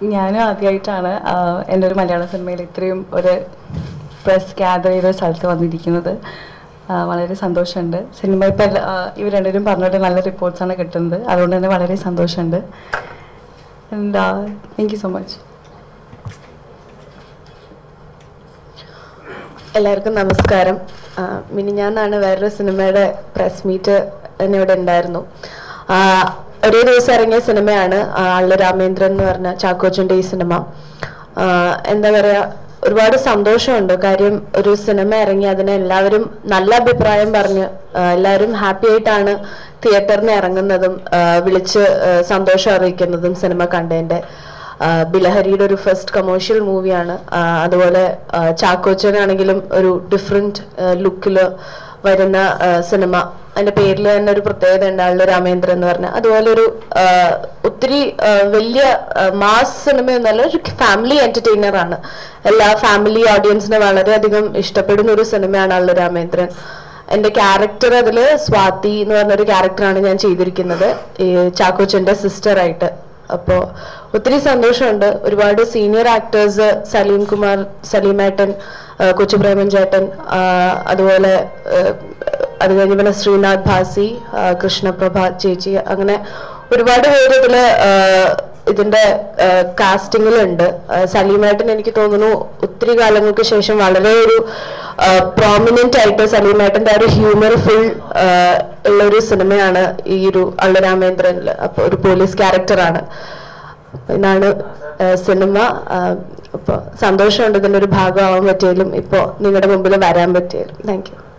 ഞാനും ആദ്യമായിട്ടാണ് ആഹ്, എൻ്റെ ഒരു മലയാള സിനിമയിൽ ഇത്രയും ഒരു പ്രസ് ഗ്യാദർ ചെയ്ത ഒരു സ്ഥലത്ത് വന്നിരിക്കുന്നത് ആഹ്, വളരെ സന്തോഷമുണ്ട് സിനിമ ഇപ്പം ഇവർ രണ്ടുപേരും പറഞ്ഞിട്ട് നല്ല റിപ്പോർട്ട്സാണ് കിട്ടുന്നത് അതുകൊണ്ട് തന്നെ വളരെ സന്തോഷമുണ്ട് താങ്ക് യു സോ മച്ച് എല്ലാവർക്കും നമസ്കാരം ആ, മിനിഞ്ഞാന്നാണ് വേറൊരു സിനിമയുടെ പ്രസ് മീറ്റ് ഇവിടെ ഉണ്ടായിരുന്നു ആ, ഒരേ ദിവസം ഇറങ്ങിയ സിനിമയാണ് ആ, ആള് രാമേന്ദ്രൻ എന്ന് പറഞ്ഞ ചാക്കോച്ചൻ്റെ ഈ സിനിമ ആ, എന്താ പറയാ ഒരുപാട് സന്തോഷമുണ്ട് കാര്യം ഒരു സിനിമ ഇറങ്ങി അതിനെ എല്ലാവരും നല്ല അഭിപ്രായം പറഞ്ഞ് ആ, എല്ലാവരും ഹാപ്പി ആയിട്ടാണ് തിയേറ്ററിന് ഇറങ്ങുന്നതും ആ, വിളിച്ച് ആ, സന്തോഷം അറിയിക്കുന്നതും സിനിമ കണ്ടതിൻ്റെ ആഹ് ബിലഹരിയുടെ ഒരു ഫസ്റ്റ് കമേഴ്ഷ്യൽ മൂവിയാണ് അതുപോലെ ആഹ് ചാക്കോച്ചനാണെങ്കിലും ഒരു ഡിഫറെന്റ് ലുക്കിൽ വരുന്ന ആഹ് സിനിമ അതിന്റെ പേരിൽ തന്നെ ഒരു പ്രത്യേകത ഉണ്ട് ആളുടെ രാമേന്ദ്രൻ എന്ന് പറഞ്ഞ അതുപോലെ ഒരു ആഹ് ഒത്തിരി ആഹ് വലിയ മാസ് സിനിമയൊന്നുമല്ല ഒരു ഫാമിലി എന്റർടൈനർ ആണ് എല്ലാ ഫാമിലി ഓഡിയൻസിനെ വളരെയധികം ഇഷ്ടപ്പെടുന്ന ഒരു സിനിമയാണ് ആളുടെ രാമേന്ദ്രൻ എന്റെ ക്യാരക്ടർ അതില് സ്വാതി എന്ന് പറഞ്ഞൊരു ക്യാരക്ടറാണ് ഞാൻ ചെയ്തിരിക്കുന്നത് ഈ ചാക്കോച്ചന്റെ സിസ്റ്റർ ആയിട്ട് അപ്പോ ഒത്തിരി സന്തോഷമുണ്ട് ഒരുപാട് സീനിയർ ആക്ടേഴ്സ് സലീം കുമാർ സലീമേട്ടൻ ആ, കൊച്ചുപ്രേമൻ ചേട്ടൻ ആ, അതുപോലെ ആ, അത് കഴിഞ്ഞ് പിന്നെ ശ്രീനാഥ് ഭാസി ആ, കൃഷ്ണപ്രഭ ചേച്ചി അങ്ങനെ ഒരുപാട് പേര് ഇതില് ആ, ഇതിന്റെ കാസ്റ്റിംഗിലുണ്ട് സലീമേട്ടൻ എനിക്ക് തോന്നുന്നു ഒത്തിരി കാലങ്ങൾക്ക് ശേഷം വളരെ ഒരു പ്രോമിനന്റ് ആയിട്ട് സലീമേട്ടന്റെ ആ ഒരു ഹ്യൂമർ ഫുൾ ഉള്ള ഒരു സിനിമയാണ് ഈ ഒരു അള്ളരാമേന്ദ്രനിൽ അപ്പൊ ഒരു പോലീസ് ക്യാരക്ടറാണ് ഇതാണ് ആ, സിനിമ അപ്പോൾ സന്തോഷമുണ്ട് ഇതിന്റെ ഒരു ഭാഗമാവാൻ പറ്റിയാലും ഇപ്പോൾ നിങ്ങളുടെ മുമ്പിൽ വരാൻ പറ്റിയാലും താങ്ക് യു